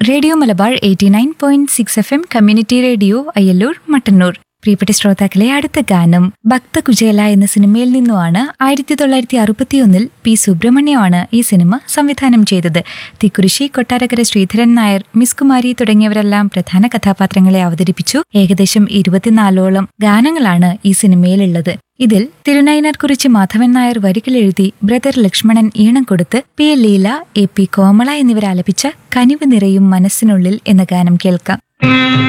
radio Malabar eighty nine point six F M community radio Ayyalloor Mattannur പ്രിയപ്പെട്ട ശ്രോതാക്കളെ അടുത്ത ഗാനം ഭക്തകുചേല എന്ന സിനിമയിൽ നിന്നുമാണ് ആയിരത്തി തൊള്ളായിരത്തി അറുപത്തിയൊന്നിൽ പി സുബ്രഹ്മണ്യമാണ് ഈ സിനിമ സംവിധാനം ചെയ്തത് തിക്കുരിശി കൊട്ടാരക്കര ശ്രീധരൻ നായർ മിസ് കുമാരി തുടങ്ങിയവരെല്ലാം പ്രധാന കഥാപാത്രങ്ങളെ അവതരിപ്പിച്ചു ഏകദേശം ഇരുപത്തിനാലോളം ഗാനങ്ങളാണ് ഈ സിനിമയിലുള്ളത് ഇതിൽ തിരുനൈനാർ കുറിച്ച് മാധവൻ നായർ വരികൾ എഴുതി ബ്രദർ ലക്ഷ്മണൻ ഈണം കൊടുത്ത് P L Leela A P Komala എന്നിവർ ആലപിച്ച കനിവ് നിറയും മനസ്സിനുള്ളിൽ എന്ന ഗാനം കേൾക്കാം